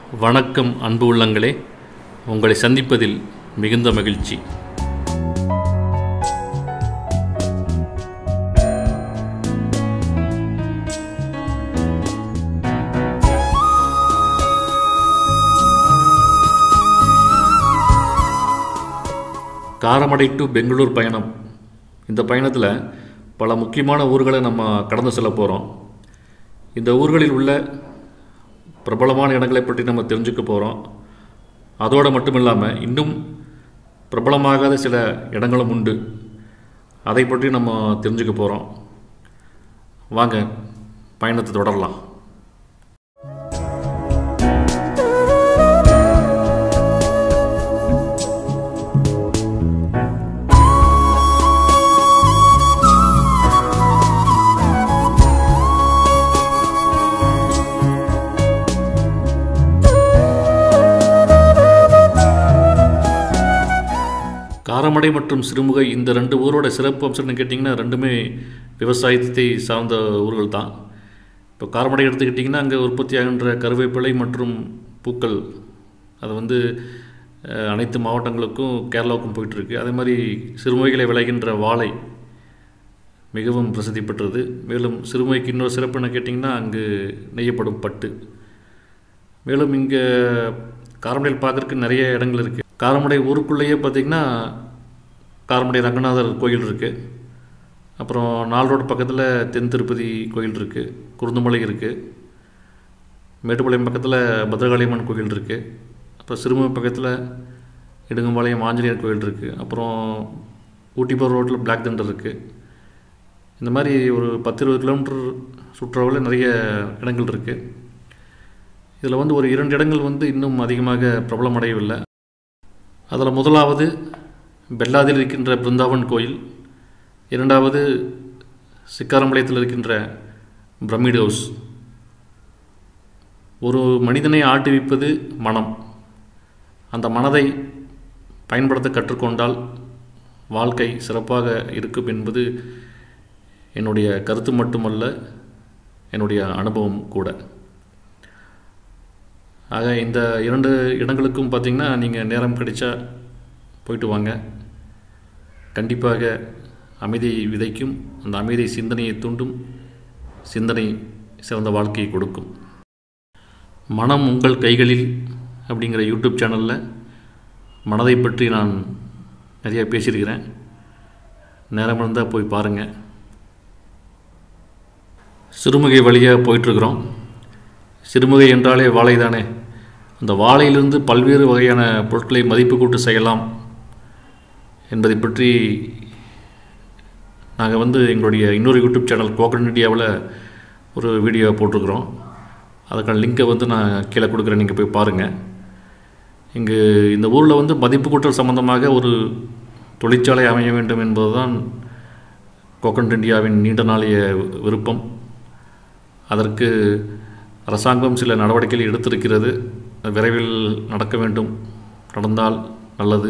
வணக்கம் அன்பு உள்ளங்களே உங்களை சந்திப்பதில் மிகுந்த மகிழ்ச்சி காரமடை டு பெங்களூர் பயணம் இந்த பயணத்தில் பல முக்கியமான ஊர்களை நம்ம கடந்து செல்ல போகிறோம் இந்த ஊர்களில் உள்ள பிரபலமான இடங்களை பற்றி நம்ம தெரிஞ்சுக்க போகிறோம் அதோடு மட்டும் இல்லாமல் இன்னும் பிரபலமாகாத சில இடங்களும் உண்டு அதை பற்றி நம்ம தெரிஞ்சுக்க போகிறோம் வாங்க பயணத்தை தொடரலாம் காரமடை மற்றும் சிறுமுகை இந்த ரெண்டு ஊரோட சிறப்பு அம்சம்னு கேட்டிங்கன்னா ரெண்டுமே விவசாயத்தை சார்ந்த ஊர்கள் தான் இப்போ காரமடை எடுத்துக்கிட்டிங்கன்னா அங்கே உற்பத்தி ஆகின்ற கருவேப்பிலை மற்றும் பூக்கள் அது வந்து அஹ், அனைத்து மாவட்டங்களுக்கும் கேரளாவுக்கும் போயிட்டுருக்கு அதே மாதிரி சிறுமுகைகளை விளைகின்ற வாழை மிகவும் பிரசித்தி பெற்றது மேலும் சிறுமுகைக்கு இன்னொரு சிறப்பு என்ன கேட்டிங்கன்னா அங்கு நெய்யப்படும் பட்டு மேலும் இங்கே காரமடையில் பார்க்குறதுக்கு நிறைய இடங்கள் இருக்குது காரமடை ஊருக்குள்ளேயே பார்த்திங்கன்னா காரமடை ரங்கநாதர் கோயில் இருக்குது அப்புறம் நால் ரோடு பக்கத்தில் தென் திருப்பதி கோயில் இருக்குது குருந்துமலை இருக்குது மேட்டுப்பாளையம் பக்கத்தில் பத்ரகாளியம்மன் கோயில் இருக்குது அப்புறம் சிறுமுகை பக்கத்தில் இடுங்கம்பாளையம் ஆஞ்சநேயர் கோயில் இருக்குது அப்புறம் ஊட்டி போகிற ரோட்டில் பிளாக் தண்டர் இருக்குது இந்த மாதிரி ஒரு பத்து இருபது கிலோமீட்டர் சுற்றுலாவில் நிறைய இடங்கள் இருக்குது இதில் வந்து ஒரு இரண்டு இடங்கள் வந்து இன்னும் அதிகமாக பிரபலமடையவில்லை அதில் முதலாவது பெல்லாதில் இருக்கின்ற பிருந்தாவன் கோயில் இரண்டாவது சிக்காரம்பாளையத்தில் இருக்கின்ற பிரமிட் ஹவுஸ் ஒரு மனிதனை ஆட்டுவிப்பது மனம் அந்த மனதை பயன்படுத்த கற்றுக்கொண்டால் வாழ்க்கை சிறப்பாக இருக்கும் என்பது என்னுடைய கருத்து மட்டுமல்ல என்னுடைய அனுபவம் கூட ஆக இந்த இரண்டு இடங்களுக்கும் பார்த்திங்கன்னா நீங்கள் நேரம் கிடைச்சா போயிட்டு வாங்க கண்டிப்பாக அமைதி விதைக்கும் அந்த அமைதி சிந்தனையை தூண்டும் சிந்தனை சிறந்த வாழ்க்கையை கொடுக்கும் மனம் உங்கள் கைகளில் அப்படிங்கிற யூடியூப் சேனலில் மனதை பற்றி நான் நிறைய பேசியிருக்கிறேன் நேரம் இருந்தால் போய் பாருங்கள் சிறுமுகை வழியாக போயிட்டுருக்குறோம் சிறுமுகை என்றாலே வாழை தானே அந்த வாழையிலிருந்து பல்வேறு வகையான பொருட்களை மதிப்பு கூட்டு செய்யலாம் என்பதை பற்றி நாங்கள் வந்து எங்களுடைய இன்னொரு யூடியூப் சேனல் கோகன் இந்தியாவில் ஒரு வீடியோ போட்டிருக்கிறோம் அதுக்கான லிங்கை வந்து நான் கீழே கொடுக்குறேன் நீங்கள் போய் பாருங்கள் இங்கு இந்த ஊரில் வந்து மதிப்பு கூட்டல் சம்பந்தமாக ஒரு தொழிற்சாலை அமைய வேண்டும் என்பதுதான் கோகன் இந்தியாவின் நீண்ட நாளைய விருப்பம் அதற்கு அரசாங்கம் சில நடவடிக்கைகள் எடுத்திருக்கிறது அது விரைவில் நடக்க வேண்டும் நடந்தால் நல்லது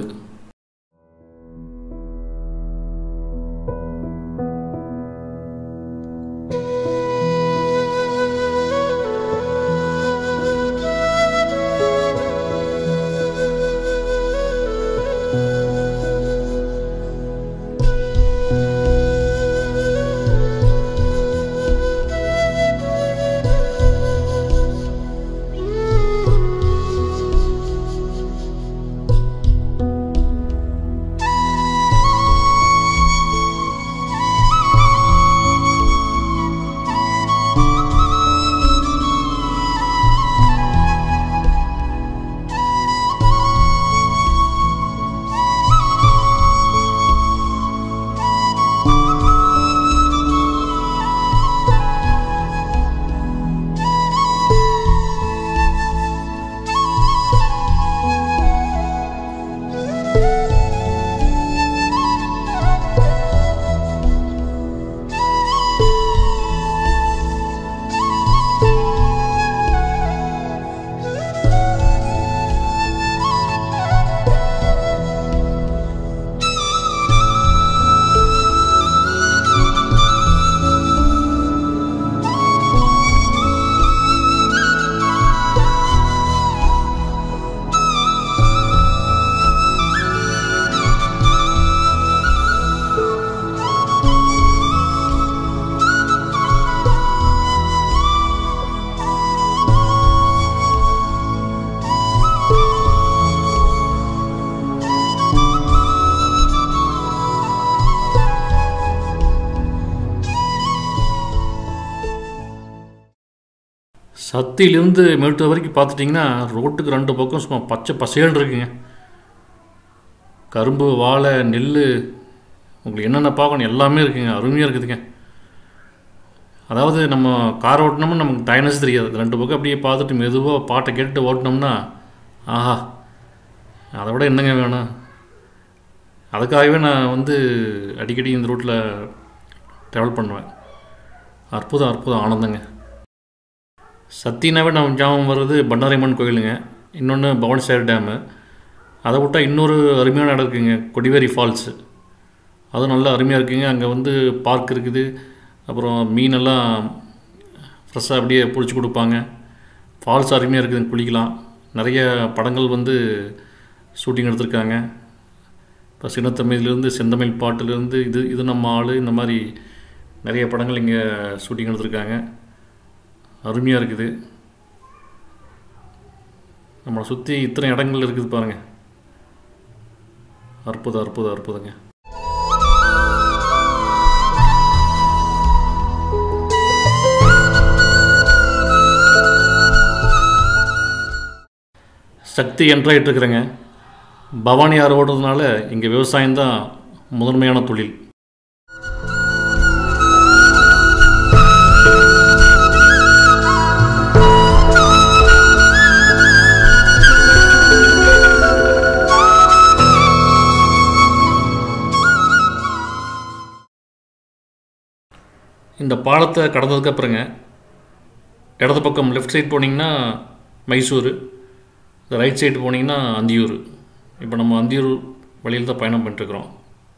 சத்தியிலேருந்து மேட்டூர் வரைக்கும் பார்த்துட்டிங்கன்னா ரோட்டுக்கு ரெண்டு பக்கம் சும்மா பச்சை பசேல்னு இருக்குங்க கரும்பு வாழை நெல் உங்களுக்கு என்னென்ன பார்க்கணும் எல்லாமே இருக்குங்க அருமையாக இருக்குதுங்க அதாவது நம்ம கார் ஓட்டினோம்னா நமக்கு டைனஸ் தெரியாது ரெண்டு பக்கம் அப்படியே பார்த்துட்டு மெதுவாக பாட்டை கேட்டுட்டு ஓட்டினோம்னா ஆஹா அதை விட என்னங்க வேணும் அதுக்காகவே நான் வந்து அடிக்கடி இந்த ரூட்டில் ட்ராவல் பண்ணுவேன் அற்புதம் அற்புதம் ஆனந்தங்க சத்தினாவே நம்ம ஞாபகம் வர்றது பண்டாரிம்மன் கோயிலுங்க இன்னொன்று பவன்சேர் டேமு அதை விட்டால் இன்னொரு அருமையான இடம் இருக்குங்க கொடிவேரி ஃபால்ஸு அதுவும் நல்லா அருமையாக இருக்குங்க அங்கே வந்து பார்க் இருக்குது அப்புறம் மீனெல்லாம் ஃப்ரெஷ்ஷாக அப்படியே பிடிச்சி கொடுப்பாங்க ஃபால்ஸ் அருமையாக இருக்குதுங்க குளிக்கலாம் நிறைய படங்கள் வந்து ஷூட்டிங் எடுத்திருக்காங்க இப்போ சின்னத்தமிழ்லேருந்து செந்தமிழ் பாட்டுலேருந்து இது இது நம்ம ஆள் இந்த மாதிரி நிறைய படங்கள் இங்கே ஷூட்டிங் எடுத்திருக்காங்க அருமையாக இருக்குது நம்மளை சுற்றி இத்தனை இடங்கள் இருக்குது பாருங்கள் அற்புதம் அற்புதம் அற்புதங்க சக்தி என்றாயிட்டு இருக்கிறேங்க பவானி ஆறு ஓடுறதுனால இங்கே விவசாயம்தான் முதன்மையான தொழில் இந்த பாலத்தை கடந்ததுக்கு அப்புறங்க இடது பக்கம் லெஃப்ட் சைடு போனீங்கன்னா மைசூர் ரைட் சைடு போனீங்கன்னா அந்தியூர் இப்போ நம்ம அந்தியூர் வழியில் தான் பயணம் பண்ணிட்டுருக்குறோம்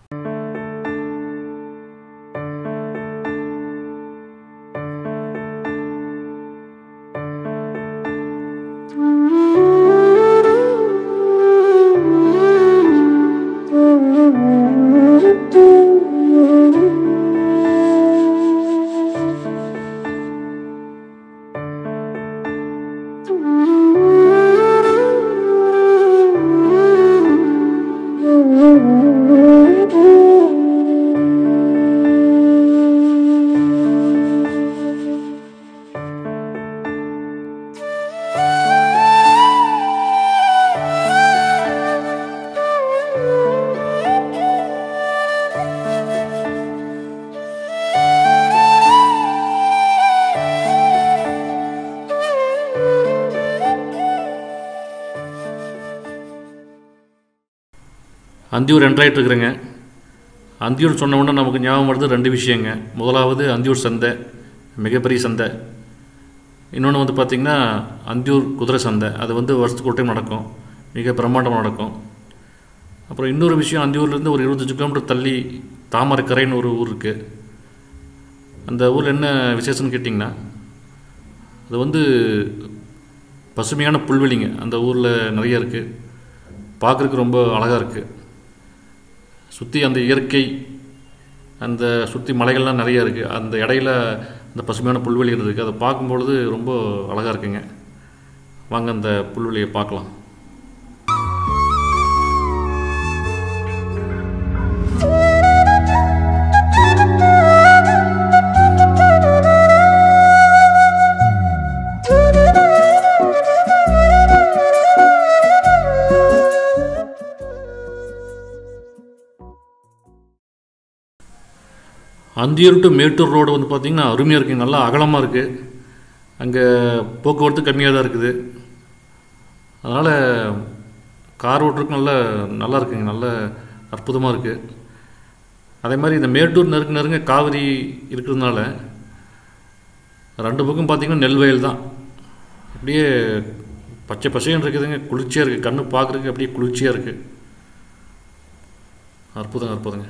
அந்தியூர் என்ட்ராயிட்டு இருக்கிறேங்க அந்தியூர் சொன்ன உடனே நமக்கு ஞாபகம் வருது ரெண்டு விஷயங்க முதலாவது அந்தியூர் சந்தை மிகப்பெரிய சந்தை இன்னொன்று வந்து பார்த்திங்கன்னா அந்தியூர் குதிரை சந்தை அது வந்து வருஷத்துக்கு ஒரு டைம் நடக்கும் மிக பிரம்மாண்டமாக நடக்கும் அப்புறம் இன்னொரு விஷயம் அந்தியூர்லேருந்து ஒரு இருபத்தஞ்சி கிலோமீட்டர் தள்ளி தாமரைக்கரைன்னு ஒரு ஊர் இருக்குது அந்த ஊரில் என்ன விசேஷம்னு கேட்டிங்கன்னா அது வந்து பசுமையான புல்வெளிங்க அந்த ஊரில் நிறைய இருக்குது பார்க்குறதுக்கு ரொம்ப அழகாக இருக்குது சுற்றி அந்த இயற்கை அந்த சுற்றி மலைகள்லாம் நிறைய இருக்குது அந்த இடையில அந்த பசுமையான புல்வெளி இருக்குது அதை பார்க்கும்பொழுது ரொம்ப அழகாக இருக்குங்க வாங்க அந்த புல்வெளியை பார்க்கலாம் அந்தியூர் டு மேட்டூர் ரோடு வந்து பார்த்திங்கன்னா அருமையாக இருக்குங்க நல்லா அகலமாக இருக்குது அங்கே போக்குவரத்து கம்மியாக தான் இருக்குது அதனால் கார் ஓட்டுறதுக்கு நல்ல நல்லா இருக்குங்க நல்ல அற்புதமாக இருக்குது அதே மாதிரி இந்த மேட்டூர் நெருங்க நெருங்க காவிரி இருக்கிறதுனால ரெண்டு பக்கம் பார்த்திங்கன்னா நெல் வயல் தான் அப்படியே பச்சை பசைன்னு இருக்குதுங்க குளிர்ச்சியாக இருக்குது கண்ணு பார்க்குறதுக்கு அப்படியே குளிர்ச்சியாக இருக்குது அற்புதங்க அற்புதங்க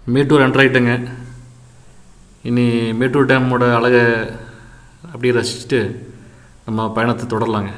மேட்டூர் என்ட்ராயிட்டங்க இனி மேட்டூர் டேமோட அழகை அப்படியே ரசிச்சுட்டு நம்ம பயணத்தை தொடரலாங்க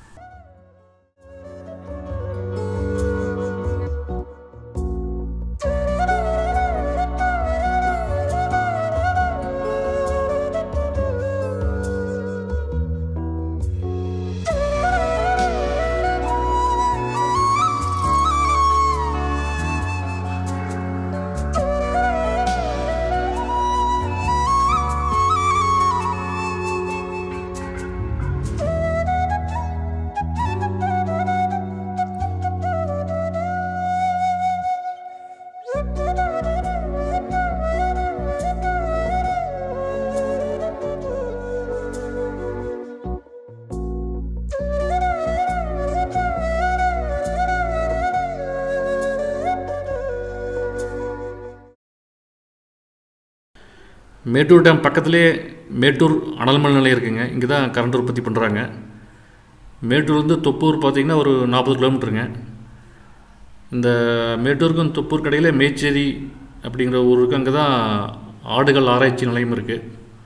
மேட்டூர் டேம் பக்கத்துலேயே மேட்டூர் அனல்மின் நிலையம் இருக்குங்க இங்கே தான் கரண்ட் உற்பத்தி பண்ணுறாங்க மேட்டூர்லேருந்து தொப்பூர் பார்த்திங்கன்னா ஒரு நாற்பது கிலோமீட்டருங்க இந்த மேட்டூருக்கும் தொப்பூர் கடையில் மேச்சேரி அப்படிங்கிற ஊர் இருக்குது அங்கே தான் ஆடுகள் ஆராய்ச்சி நிலையம் இருக்குது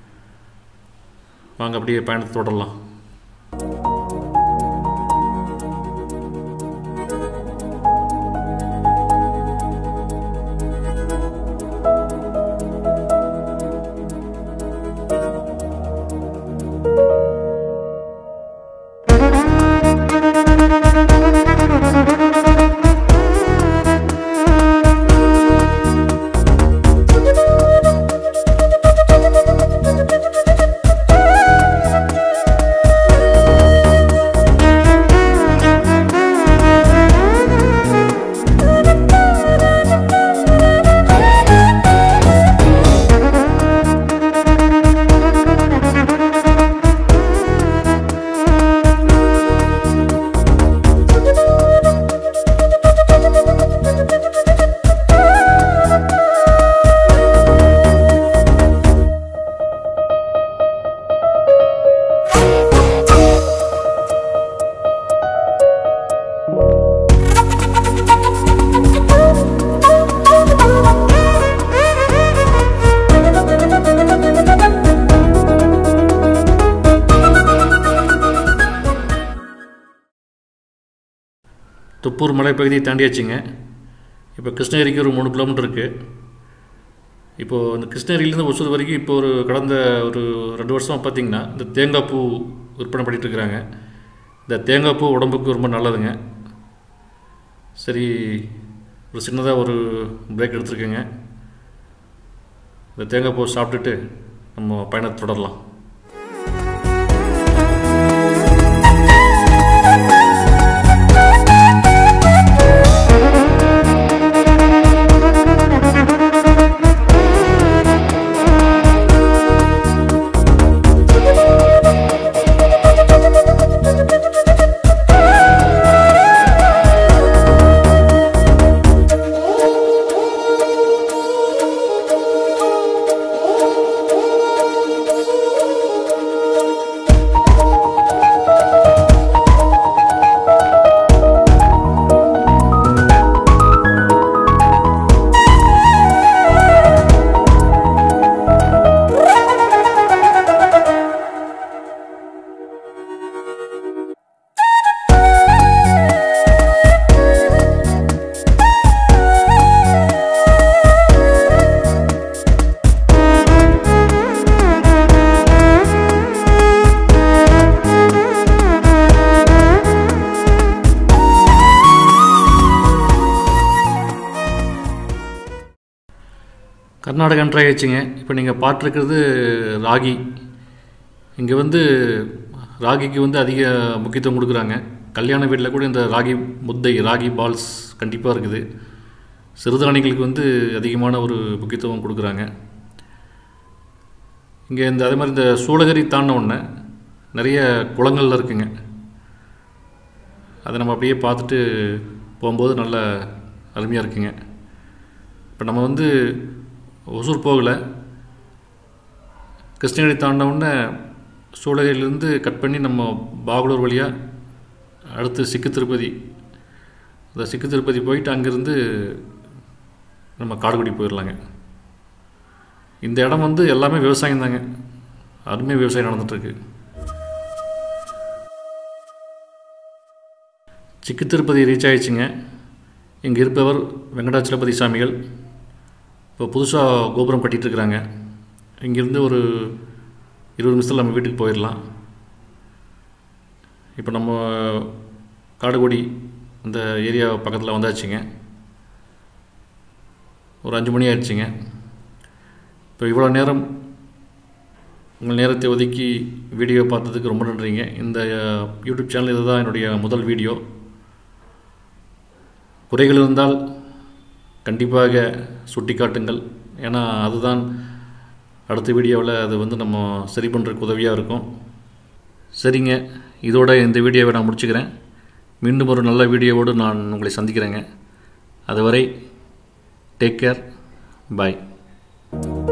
வாங்க அப்படியே பயணத்தை தொடரலாம் தொப்பூர் மலைப்பகுதியை தாண்டியாச்சுங்க இப்போ கிருஷ்ணகிரிக்கு ஒரு மூணு கிலோமீட்டர் இருக்குது இப்போது இந்த கிருஷ்ணகிரியிலேருந்து ஒசூர் வரைக்கும் இப்போ ஒரு கடந்த ஒரு ரெண்டு வருஷமாக பார்த்திங்கன்னா இந்த தேங்காய் பூ விற்பனை பண்ணிகிட்டு இருக்கிறாங்க இந்த தேங்காய் பூ உடம்புக்கு ரொம்ப நல்லதுங்க சரி ஒரு சின்னதாக ஒரு பிரேக் எடுத்துருக்கேங்க இந்த தேங்காய் பூ சாப்பிட்டுட்டு நம்ம பயணத்தை தொடரலாம் கர்நாடகா என்ட்ரி ஆயிடுச்சுங்க இப்போ நீங்கள் பார்த்துருக்கிறது ராகி இங்கே வந்து ராகிக்கு வந்து அதிக முக்கியத்துவம் கொடுக்குறாங்க கல்யாண வீட்டில் கூட இந்த ராகி முத்தை ராகி பால்ஸ் கண்டிப்பாக இருக்குது சிறுதானியங்களுக்கு வந்து அதிகமான ஒரு முக்கியத்துவம் கொடுக்குறாங்க இங்கே இந்த அதே மாதிரி இந்த சூளகிரி தாண்டின உடனே நிறைய குளங்கள்ல இருக்குங்க அதை நம்ம அப்படியே பார்த்துட்டு போகும்போது நல்ல அருமையாக இருக்குங்க இப்போ நம்ம வந்து ஒசூர் போகலை கிருஷ்ணகிரி தாண்டின உடனே சூளகிரியிலேருந்து கட் பண்ணி நம்ம பாகலூர் வழியாக அடுத்து சிக்கு திருப்பதி அந்த சிக்கு திருப்பதி போயிட்டு அங்கேருந்து நம்ம காடுகுடி போயிடலாங்க இந்த இடம் வந்து எல்லாமே விவசாயம் தாங்க அருமையாக விவசாயம் நடந்துகிட்ருக்கு சிக்கு திருப்பதி ரீச் ஆயிடுச்சுங்க இங்கே இருப்பவர் வெங்கடாச்சலபதி சாமிகள் இப்போ புதுசாக கோபுரம் கட்டிகிட்டு இருக்கிறாங்க இங்கேருந்து ஒரு இருபது நிமிஷத்தில் நம்ம வீட்டுக்கு போயிடலாம் இப்போ நம்ம காடுகொடி இந்த ஏரியா பக்கத்தில் வந்தாச்சுங்க ஒரு அஞ்சு மணி ஆயிடுச்சுங்க இப்போ இவ்வளோ நேரம் உங்கள் நேரத்தை ஒதுக்கி வீடியோ பார்த்ததுக்கு ரொம்ப நன்றிங்க இந்த யூடியூப் சேனல் இதுதான் என்னுடைய முதல் வீடியோ குறைகள் இருந்தால் கண்டிப்பாக சுட்டி காட்டுங்கள் ஏன்னா அதுதான் அடுத்த வீடியோவில் அது வந்து நம்ம சரி பண்ணுறதுக்கு உதவியாக இருக்கும் சரிங்க இதோட இந்த வீடியோவை நான் முடிச்சுக்கிறேன் மீண்டும் ஒரு நல்ல வீடியோவோடு நான் உங்களை சந்திக்கிறேங்க அதுவரை டேக் கேர் பாய்